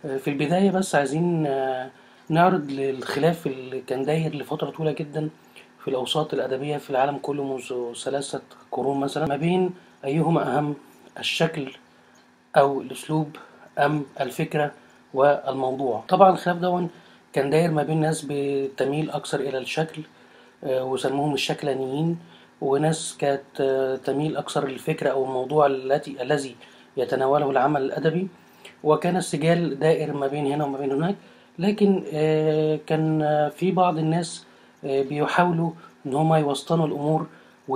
في البداية بس عايزين آه، نعرض الخلاف اللي كان داير لفترة طويلة جدا في الأوساط الأدبية في العالم كله منذ ثلاثة قرون مثلا ما بين أيهما أهم الشكل أو الأسلوب أم الفكرة والموضوع طبعا الخلاف دون كان داير ما بين ناس بتميل أكثر إلى الشكل آه، وسموهم الشكلانيين وناس كانت آه، تميل أكثر للفكرة أو الموضوع التي الذي يتناوله العمل الأدبي وكان السجال دائر ما بين هنا وما بين هناك لكن آه، كان آه، في بعض الناس آه، بيحاولوا إن هما يوسطنوا الأمور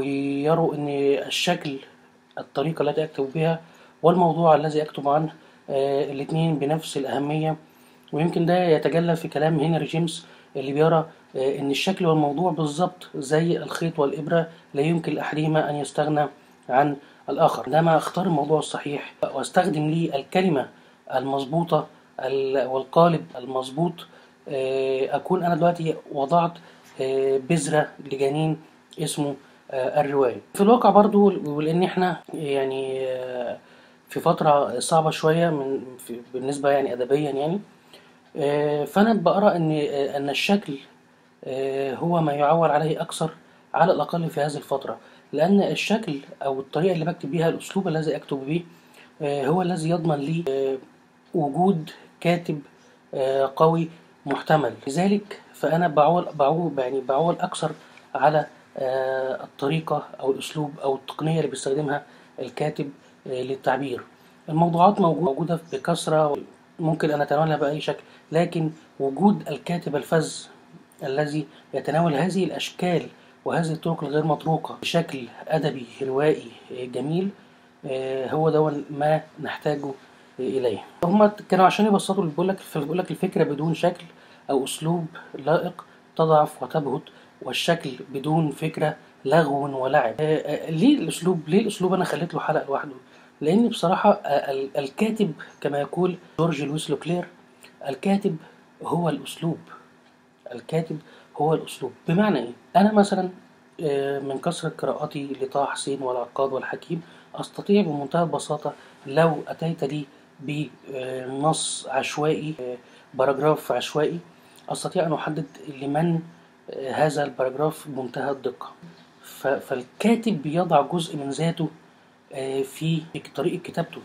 ويروا إن الشكل الطريقة التي أكتب بها والموضوع الذي أكتب عنه آه، الاتنين بنفس الأهمية ويمكن ده يتجلى في كلام هنري جيمس اللي بيرى آه، إن الشكل والموضوع بالظبط زي الخيط والإبرة لا يمكن لأحدهما أن يستغنى عن الآخر عندما أختار الموضوع الصحيح وأستخدم لي الكلمة المظبوطة ال- والقالب المظبوط آه، أكون أنا دلوقتي وضعت آه، بذرة لجنين اسمه آه، الرواية في الواقع برضو ولأن إحنا يعني آه، في فترة صعبة شوية من في- بالنسبة يعني أدبيا يعني آه، فأنا بقرأ إن آه، أن الشكل آه، هو ما يعول عليه أكثر على الأقل في هذه الفترة لأن الشكل أو الطريقة اللي بكتب بيها الأسلوب الذي أكتب به آه، هو الذي يضمن لي آه، وجود كاتب آه، قوي محتمل لذلك فأنا بعول بعول يعني بعول أكثر على آه، الطريقة أو الأسلوب أو التقنية اللي بيستخدمها الكاتب آه، للتعبير الموضوعات موجو- موجودة بكثرة ممكن أن أتناولها بأي شكل لكن وجود الكاتب الفذ الذي يتناول هذه الأشكال وهذه الطرق الغير مطروقة بشكل أدبي روائي آه، جميل آه، هو ده ما نحتاجه إليه هما كانوا عشان يبسطوا اللي بيقول لك بيقول لك الفكرة بدون شكل أو أسلوب لائق تضعف وتبهت والشكل بدون فكرة لغو ولعب آه، آه، ليه الأسلوب ليه الأسلوب أنا خليت له حلقة لوحده لأن بصراحة آه، ال- الكاتب كما يقول جورج لويس لوكلير الكاتب هو الأسلوب الكاتب هو الأسلوب بمعنى إيه؟ أنا مثلا آه، من كثرة قراءتي لطه حسين والعقاد والحكيم أستطيع بمنتهى البساطة لو أتيت لي بنص عشوائي آه، باراجراف عشوائي أستطيع أن أحدد لمن آه، هذا الباراجراف بمنتهى الدقة ف- فالكاتب بيضع جزء من ذاته آه، في طريقة كتابته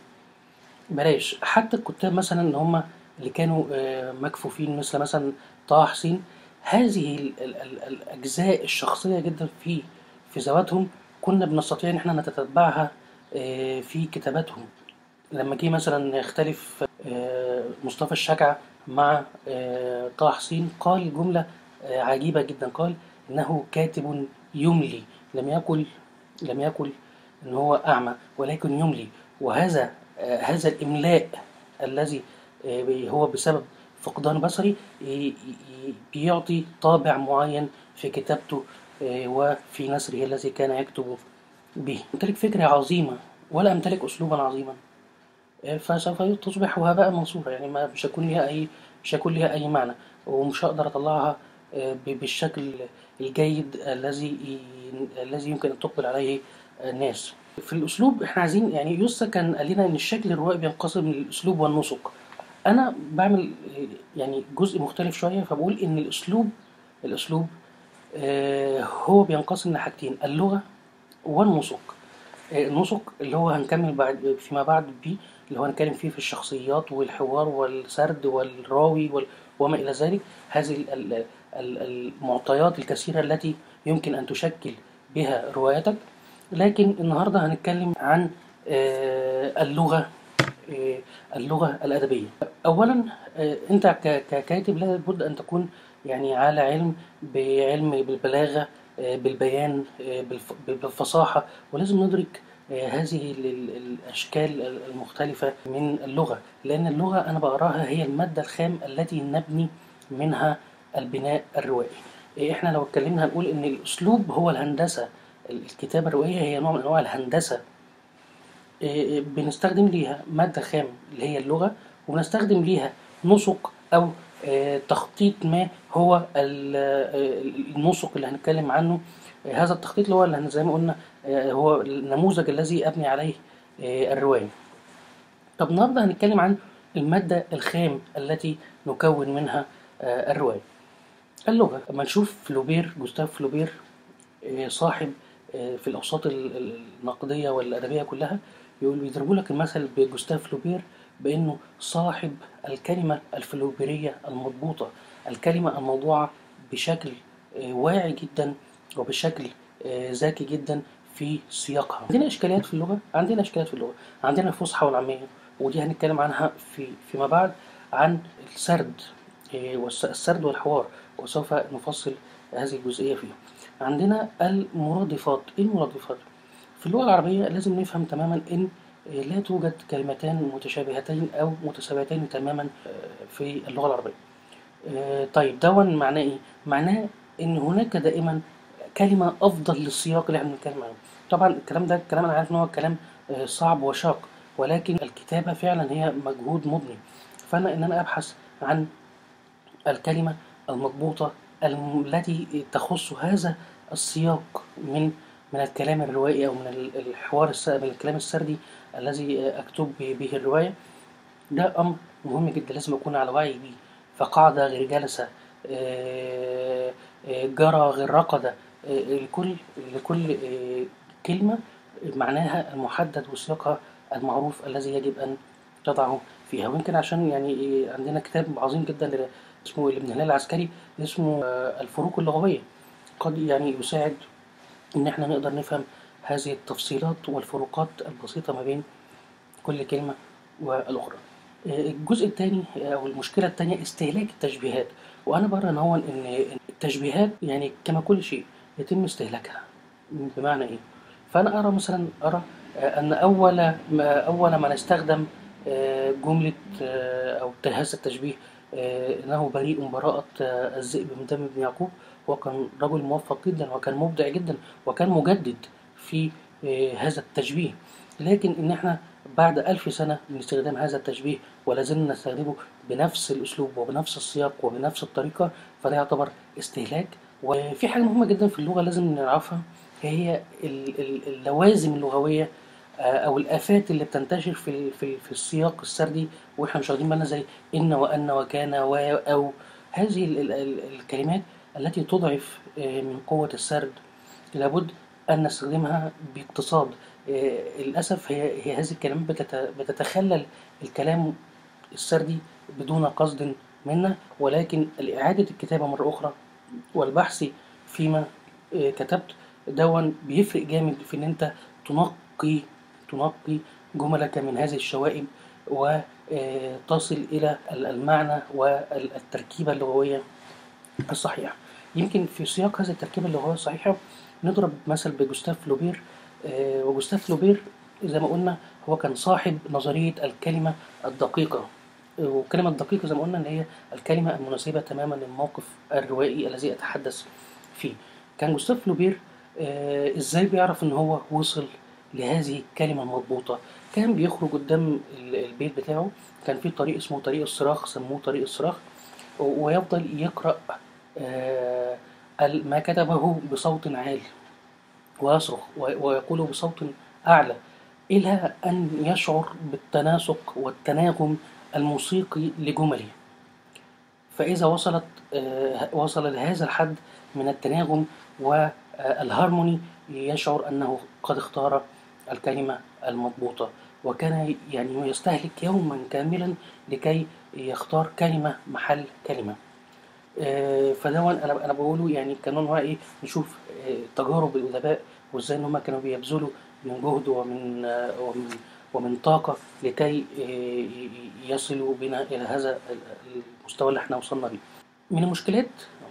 بلاش حتى الكتاب مثلا اللي هم اللي كانوا آه، مكفوفين مثل مثلا طه حسين هذه ال ال ال الأجزاء الشخصية جدا في في ذواتهم كنا بنستطيع إن احنا نتتبعها آه، في كتاباتهم لما جه مثلا يختلف آه، مصطفى الشجع مع آه، طه حسين قال جملة آه، عجيبة جدا قال إنه كاتب يملي لم يقل لم يقل إن هو أعمى ولكن يملي وهذا آه، هذا الإملاء الذي آه، هو بسبب فقدان بصري ي- ي- بيعطي طابع معين في كتابته آه، وفي نثره الذي كان يكتب به أمتلك فكرة عظيمة ولا أمتلك أسلوبا عظيما آه، فسوف تصبح هباء منصورا يعني ما مش هيكون ليها أي مش هيكون ليها أي معنى ومش هقدر أطلعها آه، ب- بالشكل الجيد الذي ي- الذي يمكن أن تقبل عليه الناس في الأسلوب إحنا عايزين يعني يوسا كان قال لنا إن الشكل الروائي بينقسم للأسلوب والنسق أنا بعمل آه، يعني جزء مختلف شوية فبقول إن الأسلوب الأسلوب آه، هو بينقسم لحاجتين اللغة والنسق آه، النسق اللي هو هنكمل بعد فيما بعد بيه اللي هو هنتكلم فيه في الشخصيات والحوار والسرد والراوي وال- وما إلى ذلك هذه ال- ال- ال- المعطيات الكثيرة التي يمكن أن تشكل بها روايتك لكن النهاردة هنتكلم عن آه، اللغة آه، اللغة الأدبية أولا آه، أنت ك- ككاتب لابد أن تكون يعني على علم بعلم بالبلاغة آه، بالبيان آه، بالف- بالفصاحة ولازم ندرك آه، هذه ال- ال- الأشكال المختلفة من اللغة لأن اللغة أنا بقراها هي المادة الخام التي نبني منها البناء الروائي آه، إحنا لو اتكلمنا هنقول إن الأسلوب هو الهندسة الكتابة الروائية هي نوع من أنواع الهندسة آه، بنستخدم ليها مادة خام اللي هي اللغة وبنستخدم ليها نسق أو آه، تخطيط ما هو ال- آه، النسق اللي هنتكلم عنه آه، هذا التخطيط اللي هو اللي زي ما قلنا آه، هو النموذج الذي أبني عليه آه، الرواية طب النهارده هنتكلم عن المادة الخام التي نكون منها آه، الرواية اللغة أما نشوف فلوبير جوستاف فلوبير آه، صاحب آه، في الأوساط ال- ال- النقدية والأدبية كلها يقول بيضربوا لك المثل بجوستاف فلوبير بأنه صاحب الكلمة الفلوبيرية المضبوطة الكلمة الموضوعة بشكل آه، واعي جدا وبشكل آه، ذكي جدا في سياقها عندنا إشكاليات في اللغة عندنا إشكاليات في اللغة عندنا الفصحى والعامية ودي هنتكلم عنها في فيما بعد عن السرد آه، والس- السرد والحوار وسوف نفصل هذه الجزئية فيها عندنا المرادفات ايه المرادفات في اللغة العربية لازم نفهم تماما ان آه، لا توجد كلمتان متشابهتين او متساويتين تماما آه، في اللغة العربية آه، طيب دون معناه ايه معناه ان هناك دائما كلمة افضل للسياق اللي احنا بنتكلم عنه طبعا الكلام ده الكلام انا عارف ان هو كلام آه، صعب وشاق ولكن الكتابة فعلا هي مجهود مضني فانا ان انا ابحث عن الكلمة المضبوطة الم- التي تخص هذا السياق من من الكلام الروائي أو من ال- الحوار الس- من الكلام السردي الذي أكتب به الرواية ده أمر مهم جدا لازم أكون على وعي بيه فقاعدة غير جلسة آه، آه، جرى غير رقدة آه، لكل لكل آه، كلمة معناها المحدد وسياقها المعروف الذي يجب أن تضعه فيها ويمكن عشان يعني إيه، عندنا كتاب عظيم جدا ل- اسمه لابن هلال العسكري اسمه آه، الفروق اللغوية قد يعني يساعد إن احنا نقدر نفهم هذه التفصيلات والفروقات البسيطة ما بين كل كلمة والأخرى آه، الجزء الثاني أو المشكلة الثانية استهلاك التشبيهات وأنا برى إن هو إن التشبيهات يعني كما كل شيء يتم استهلاكها بمعنى إيه؟ فأنا أرى مثلا أرى آه، أن أول ما أول ما نستخدم آه، جملة آه، أو هذا التشبيه آه، إنه بريء براءة آه، الذئب من دم ابن يعقوب هو كان رجل موفق جدا وكان مبدع جدا وكان مجدد في آه، هذا التشبيه لكن إن إحنا بعد ألف سنة من استخدام هذا التشبيه ولا زلنا نستخدمه بنفس الأسلوب وبنفس السياق وبنفس الطريقة فده يعتبر استهلاك وفي حاجة مهمة جدا في اللغة لازم نعرفها هي ال- ال- اللوازم اللغوية آه، أو الآفات اللي بتنتشر في ال- في ال- في السياق السردي وإحنا مش واخدين بالنا زي إن وأن وكان و أو هذه ال- ال- ال- الكلمات التي تضعف آه، من قوة السرد لابد أن نستخدمها باقتصاد آه، للأسف هي هي هذه الكلمات بتت- بتتخلل الكلام السردي بدون قصد منا ولكن إعادة الكتابة مرة أخرى والبحث فيما آه، كتبت دون بيفرق جامد في إن أنت تنقي تنقي جملك من هذه الشوائب وتصل إلى المعنى والتركيبة اللغوية الصحيحة يمكن في سياق هذه التركيبة اللغوية الصحيحة نضرب مثل بجوستاف فلوبير آه، وجوستاف فلوبير زي ما قلنا هو كان صاحب نظرية الكلمة الدقيقة آه، والكلمة الدقيقة زي ما قلنا اللي هي الكلمة المناسبة تماما للموقف الروائي الذي أتحدث فيه كان جوستاف فلوبير آه، ازاي بيعرف ان هو وصل لهذه الكلمة المضبوطة كان بيخرج قدام ال- البيت بتاعه كان في طريق اسمه طريق الصراخ سموه طريق الصراخ و- ويفضل يقرأ آه، ال- ما كتبه بصوت عال ويصرخ و- ويقول بصوت أعلى إلى أن يشعر بالتناسق والتناغم الموسيقي لجمله فإذا وصلت آه، وصل لهذا الحد من التناغم والهارموني يشعر أنه قد اختار الكلمة المضبوطة وكان يعني يستهلك يوما كاملا لكي يختار كلمة محل كلمة آه، فدون انا انا بقوله يعني كان هو ايه نشوف آه، تجارب الادباء وازاي ان هم كانوا بيبذلوا من جهد ومن آه، ومن ومن طاقه لكي آه، ي- ي- يصلوا بنا الى هذا ال- المستوى اللي احنا وصلنا بيه. من المشكلات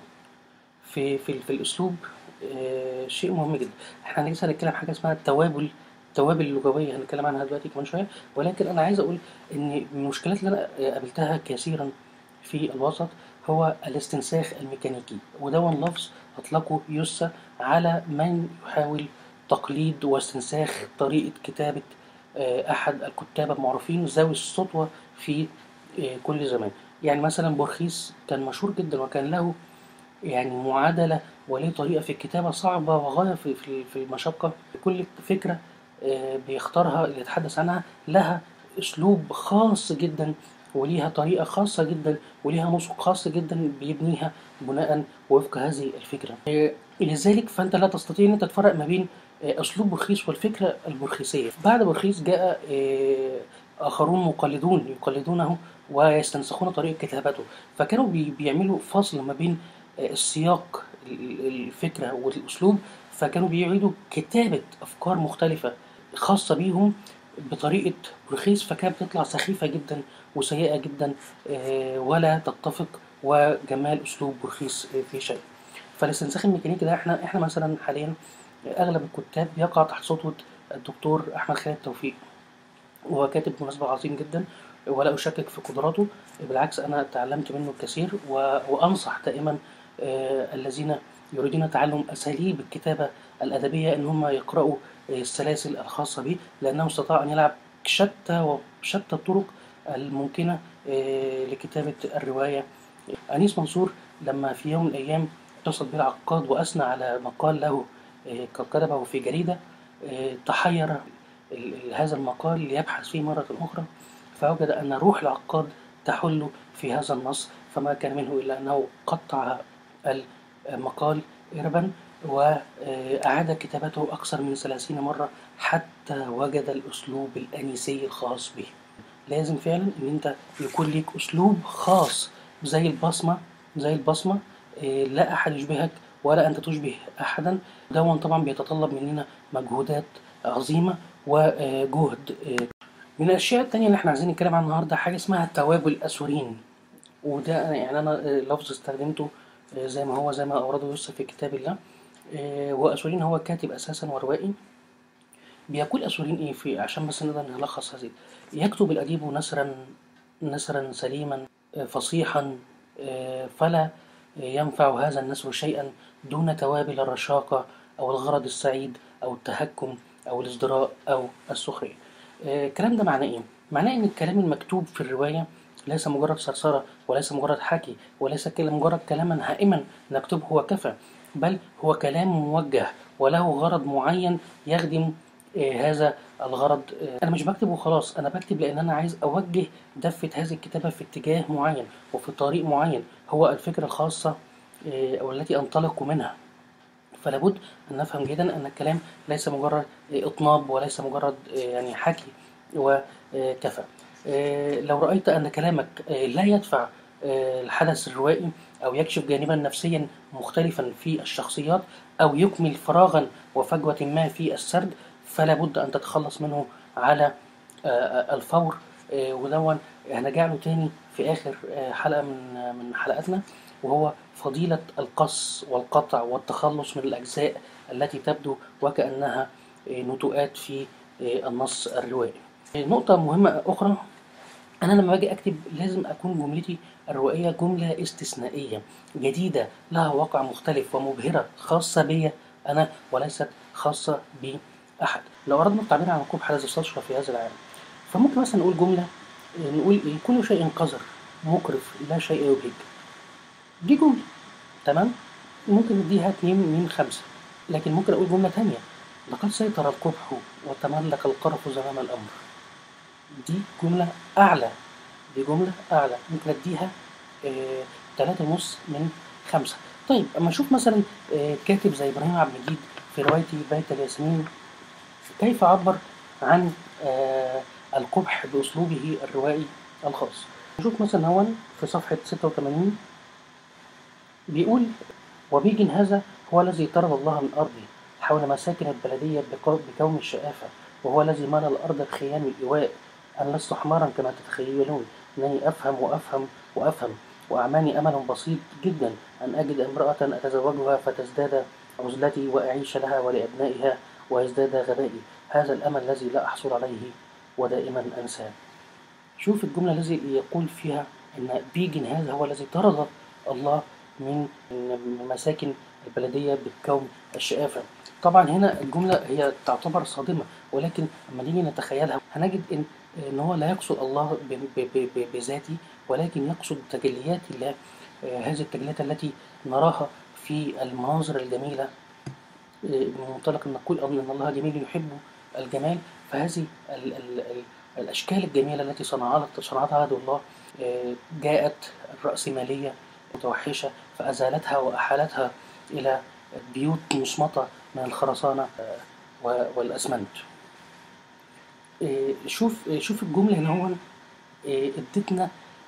في في في الاسلوب آه، شيء مهم جدا احنا لسه هنتكلم حاجه اسمها التوابل التوابل اللغويه هنتكلم عنها دلوقتي كمان شويه ولكن انا عايز اقول ان من المشكلات اللي انا قابلتها كثيرا في الوسط هو الاستنساخ الميكانيكي ودون لفظ اطلقه يوسا على من يحاول تقليد واستنساخ طريقه كتابه آه، احد الكتاب المعروفين ذوي السطوه في آه، كل زمان يعني مثلا بورخيس كان مشهور جدا وكان له يعني معادلة وليه طريقة في الكتابة صعبة وغاية في في في المشقة كل فكرة آه، بيختارها اللي يتحدث عنها لها أسلوب خاص جدا وليها طريقة خاصة جدا وليها نسق خاص جدا بيبنيها بناء وفق هذه الفكرة آه، لذلك فأنت لا تستطيع أن أنت تفرق ما بين آه، أسلوب بورخيس والفكرة البورخيسية بعد بورخيس جاء آه، آخرون مقلدون يقلدونه ويستنسخون طريقة كتابته فكانوا بي- بيعملوا فصل ما بين آه، السياق ال- الفكرة والأسلوب فكانوا بيعيدوا كتابة أفكار مختلفة خاصة بيهم بطريقة بورخيس فكانت بتطلع سخيفة جدا وسيئة جدا آه، ولا تتفق وجمال أسلوب بورخيس آه، في شيء فالاستنساخ الميكانيكي ده احنا احنا مثلا حاليا اغلب الكتاب يقع تحت سطوة الدكتور احمد خالد توفيق وهو كاتب بالمناسبة عظيم جدا ولا أشكك في قدراته بالعكس أنا تعلمت منه الكثير و... وأنصح دائما آه، الذين يريدون تعلم أساليب الكتابة الأدبية إن هم يقرأوا آه، السلاسل الخاصة به لأنه استطاع أن يلعب شتى وشتى الطرق الممكنة آه، لكتابة الرواية أنيس منصور لما في يوم من الأيام اتصل به العقاد وأثنى على مقال له آه، قد كتبه في جريدة آه، تحير ال- ال- هذا المقال ليبحث فيه مرة أخرى فوجد أن روح العقاد تحل في هذا النص فما كان منه إلا أنه قطع المقال إربا وأعاد كتابته أكثر من ثلاثين مرة حتى وجد الأسلوب الأنيسي الخاص به لازم فعلا ان انت يكون ليك اسلوب خاص زي البصمه زي البصمه إيه، لا احد يشبهك ولا انت تشبه احدا دون طبعا بيتطلب مننا مجهودات عظيمه وجهد إيه. من الاشياء التانية اللي احنا عايزين نتكلم عنها النهارده حاجه اسمها توابل الاسورين وده أنا- يعني انا آه، لفظ استخدمته آه، زي ما هو زي ما اورده يوسف في كتاب الله آه، واسورين هو كاتب اساسا وروائي بيقول أسورين إيه في عشان بس نقدر نلخص هذه يكتب الأديب نثرا نثرا سليما آه، فصيحا آه، فلا ينفع هذا النثر شيئا دون توابل الرشاقة أو الغرض السعيد أو التهكم أو الازدراء أو السخرية آه، الكلام ده معناه إيه؟ معناه إن الكلام المكتوب في الرواية ليس مجرد صرصرة وليس مجرد حكي وليس كلا- مجرد كلاما هائما نكتبه وكفى بل هو كلام موجه وله غرض معين يخدم آه، هذا الغرض آه، انا مش بكتب وخلاص انا بكتب لان انا عايز اوجه دفة هذه الكتابة في اتجاه معين وفي طريق معين هو الفكرة الخاصة آه، او التي انطلق منها فلا بد ان نفهم جيدا ان الكلام ليس مجرد آه، اطناب وليس مجرد آه، يعني حكي وكفى آه، لو رأيت ان كلامك آه، لا يدفع آه، الحدث الروائي او يكشف جانبا نفسيا مختلفا في الشخصيات او يكمل فراغا وفجوة ما في السرد فلا بد ان تتخلص منه على آه، الفور آه، ودون هنرجع له تاني في اخر آه، حلقة من آه، من حلقاتنا وهو فضيلة القص والقطع والتخلص من الأجزاء التي تبدو وكأنها آه، نتوءات في آه، النص الروائي. آه، نقطة مهمة أخرى أنا لما باجي أكتب لازم أكون جملتي الروائية جملة استثنائية جديدة لها واقع مختلف ومبهرة خاصة بي أنا وليست خاصة بأحد. لو أردنا التعبير عن قبح الذي استشرى في هذا العالم فممكن مثلا نقول جملة آه، نقول إيه كل شيء قذر مقرف لا شيء يبهج دي جملة تمام ممكن نديها اتنين من خمسة لكن ممكن أقول جملة تانية لقد سيطر القبح وتملك القرف زمام الأمر دي جملة أعلى دي جملة أعلى ممكن أديها آه، تلاتة ونص من خمسة طيب أما أشوف مثلا آه، كاتب زي إبراهيم عبد المجيد في روايتي بيت الياسمين كيف عبر عن آه، القبح بأسلوبه الروائي الخاص نشوف مثلا هون في صفحة 86 بيقول وبيجن هذا هو الذي طرد الله من أرضه حول مساكن البلدية بقو- بكوم الشآفة وهو الذي ملأ الأرض بخيام الإيواء أنا لست حمارا كما تتخيلون إنني أفهم وأفهم وأفهم وأعماني أمل بسيط جدا أن أجد امرأة أتزوجها فتزداد عزلتي وأعيش لها ولأبنائها ويزداد غبائي هذا الأمل الذي لا أحصل عليه ودائما أنساه شوف الجملة الذي يقول فيها أن بيجن هذا هو الذي طرد الله من من مساكن البلدية بالكون الشقافة طبعا هنا الجملة هي تعتبر صادمة ولكن لما نيجي نتخيلها هنجد إن إن هو لا يقصد الله ب- ب- ب- ب- بذاته ولكن يقصد تجليات الله آه، هذه التجليات التي نراها في المناظر الجميلة من منطلق ان نقول ان الله جميل يحب الجمال فهذه ال- ال- ال- الأشكال الجميلة التي صنعها صنعتها يد الله آه، جاءت الرأسمالية متوحشة فأزالتها وأحالتها إلى بيوت مصمتة من الخرسانة آه، و- والأسمنت آه، شوف آه، شوف الجملة هنا هو آه، ادتنا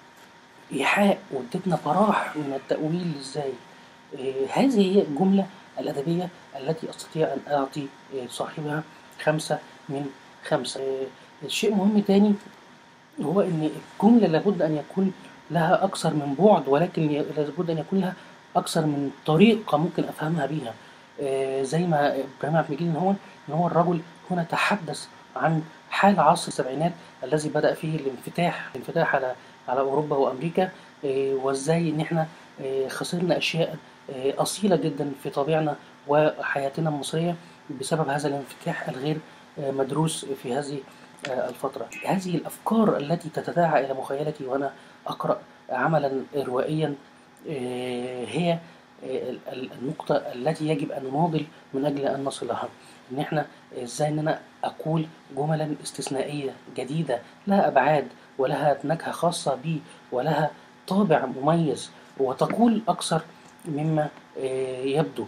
إيحاء وادتنا براح من التأويل إزاي آه، هذه هي الجملة الأدبية التي أستطيع أن أعطي آه، صاحبها خمسة من خمسة آه، شيء مهم تاني هو إن الجملة لابد أن يكون لها أكثر من بعد ولكن ي- لابد أن يكون لها أكثر من طريقة ممكن أفهمها بيها آه، زي ما إبراهيم عبد المجيد إن هو إن هو الرجل هنا تحدث عن حال عصر السبعينات الذي بدأ فيه الانفتاح الانفتاح على على أوروبا وأمريكا آه، وإزاي إن إحنا آه، خسرنا أشياء آه، أصيلة جدا في طبيعنا وحياتنا المصرية بسبب هذا الانفتاح الغير آه، مدروس في هذه آه، الفترة هذه الأفكار التي تتداعى إلى مخيلتي وأنا أقرأ عملا روائيا آه، هي آه، ال- ال- النقطة التي يجب أن نناضل من أجل أن نصل لها إن إحنا إزاي إن أنا أقول جملا استثنائية جديدة لها أبعاد ولها نكهة خاصة بي ولها طابع مميز وتقول أكثر مما آه، يبدو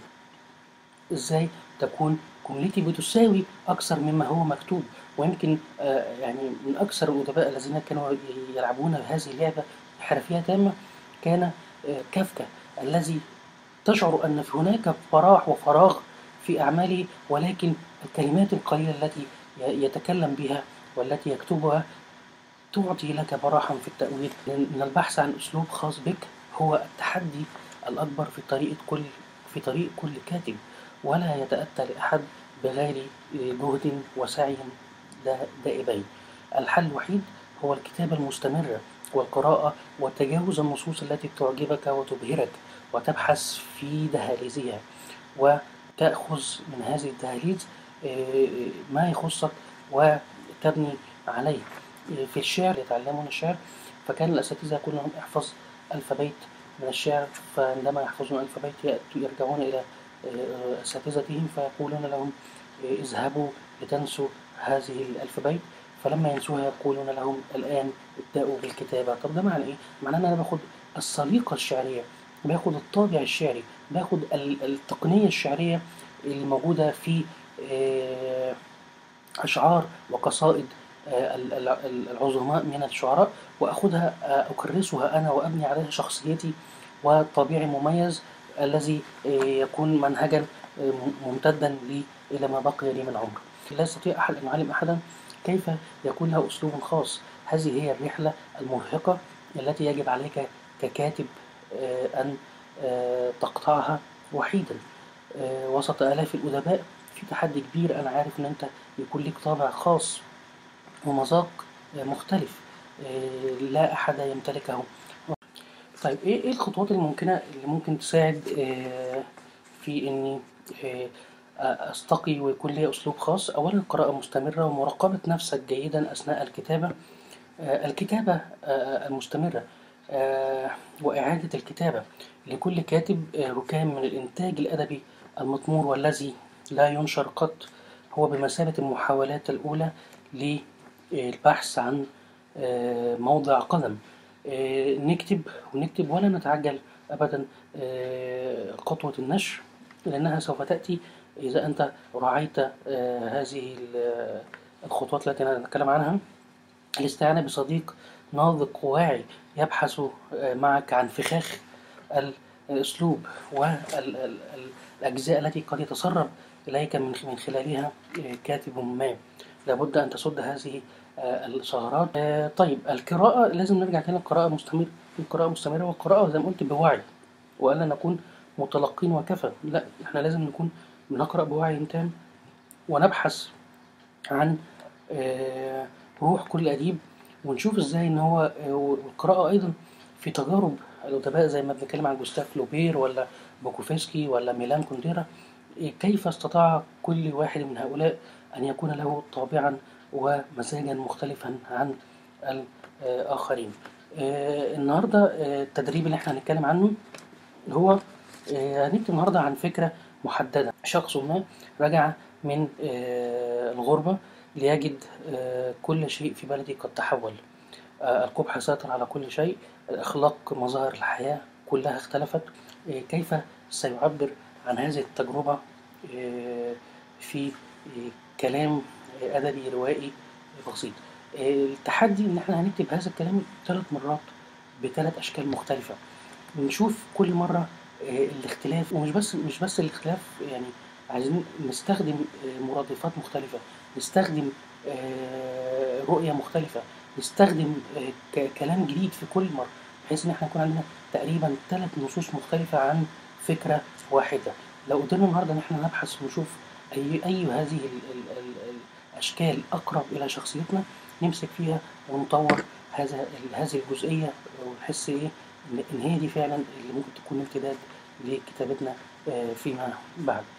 ازاي تكون جملتي بتساوي اكثر مما هو مكتوب ويمكن آه، يعني من اكثر الادباء الذين كانوا يلعبون هذه اللعبه بحرفيه تامه كان آه، كافكا الذي تشعر ان هناك براح وفراغ في اعماله ولكن الكلمات القليله التي ي- يتكلم بها والتي يكتبها تعطي لك براحا في التأويل لأن البحث عن أسلوب خاص بك هو التحدي الأكبر في طريقة كل في طريق كل كاتب ولا يتأتى لأحد بغير جهد وسعي دا- دائبين الحل الوحيد هو الكتابة المستمرة والقراءة وتجاوز النصوص التي تعجبك وتبهرك وتبحث في دهاليزها وتأخذ من هذه الدهاليز آه، ما يخصك وتبني عليه في الشعر يتعلمون الشعر فكان الأساتذة يقولون لهم احفظ ألف بيت من الشعر فعندما يحفظون ألف بيت يأتوا- يرجعون إلى آه، أساتذتهم فيقولون لهم آه، اذهبوا لتنسوا هذه الألف بيت فلما ينسوها يقولون لهم الآن ابدأوا بالكتابة طب ده معنى إيه؟ معناه إن أنا باخد السليقة الشعرية باخد الطابع الشعري باخد ال- التقنية الشعرية الموجودة في آه، أشعار وقصائد آه، ال- ال- ال- العظماء من الشعراء وأخذها آه، أكرسها أنا وأبني عليها شخصيتي وطبيعي المميز الذي آه، يكون منهجا آه، م- ممتدا لي إلى ما بقي لي من عمر لا يستطيع أحد أن يعلم أحدا كيف يكون له أسلوب خاص هذه هي الرحلة المرهقة التي يجب عليك ككاتب آه، أن آه، تقطعها وحيدا آه، وسط آلاف الأدباء في تحدي كبير أنا عارف إن أنت يكون ليك طابع خاص ومذاق آه، مختلف آه، لا أحد يمتلكه طيب إيه إيه الخطوات الممكنة اللي ممكن تساعد آه، في إني آه، أستقي ويكون لي أسلوب خاص أولا قراءة مستمرة ومراقبة نفسك جيدا أثناء الكتابة آه، الكتابة آه، المستمرة آه، وإعادة الكتابة لكل كاتب آه، ركام من الإنتاج الأدبي المطمور والذي لا ينشر قط هو بمثابة المحاولات الأولى للبحث عن آه، موضع قدم آه، نكتب ونكتب ولا نتعجل أبدا آه، خطوة النشر لأنها سوف تأتي إذا أنت راعيت آه، هذه ال- الخطوات التي نتكلم عنها الاستعانة بصديق ناضج واعي يبحث آه، معك عن فخاخ ال- الأسلوب والأجزاء التي قد يتسرب إليك من من خلالها آه، كاتب ما لابد أن تسد هذه آه، الثغرات آه، طيب القراءة لازم نرجع تاني للقراءة مستمرة القراءة مستمرة والقراءة زي ما قلت بوعي وألا نكون متلقين وكفى لا احنا لازم نكون بنقرأ بوعي تام ونبحث عن آه، روح كل أديب ونشوف ازاي ان هو آه، والقراءة ايضا في تجارب الادباء زي ما بنتكلم عن جوستاف لوبير ولا بوكوفسكي ولا ميلان كونديرا إيه كيف استطاع كل واحد من هؤلاء ان يكون له طابعا ومزاجا مختلفا عن الآخرين آه، النهارده آه، التدريب اللي احنا هنتكلم عنه هو آه، هنكتب النهارده عن فكرة محددة شخص ما رجع من آه، الغربة ليجد آه، كل شيء في بلدي قد تحول آه، القبح سيطر على كل شيء الأخلاق مظاهر الحياة كلها اختلفت آه، كيف سيعبر عن هذه التجربة آه، في آه، كلام آه، أدبي روائي بسيط آه، التحدي إن إحنا هنكتب هذا الكلام ثلاث مرات بثلاث أشكال مختلفة نشوف كل مرة آه، الاختلاف ومش بس مش بس الاختلاف يعني عايزين نستخدم آه، مرادفات مختلفة نستخدم آه، رؤية مختلفة نستخدم آه، ك- كلام جديد في كل مرة بحيث إن احنا يكون عندنا تقريبا ثلاث نصوص مختلفة عن فكرة واحدة لو قدرنا النهاردة إن احنا نبحث ونشوف أي أي هذه ال ال ال الأشكال أقرب إلى شخصيتنا نمسك فيها ونطور هذا ال- هذه الجزئية ونحس إيه إن إن هي دي فعلا اللي ممكن تكون امتداد لكتابتنا آه، فيما بعد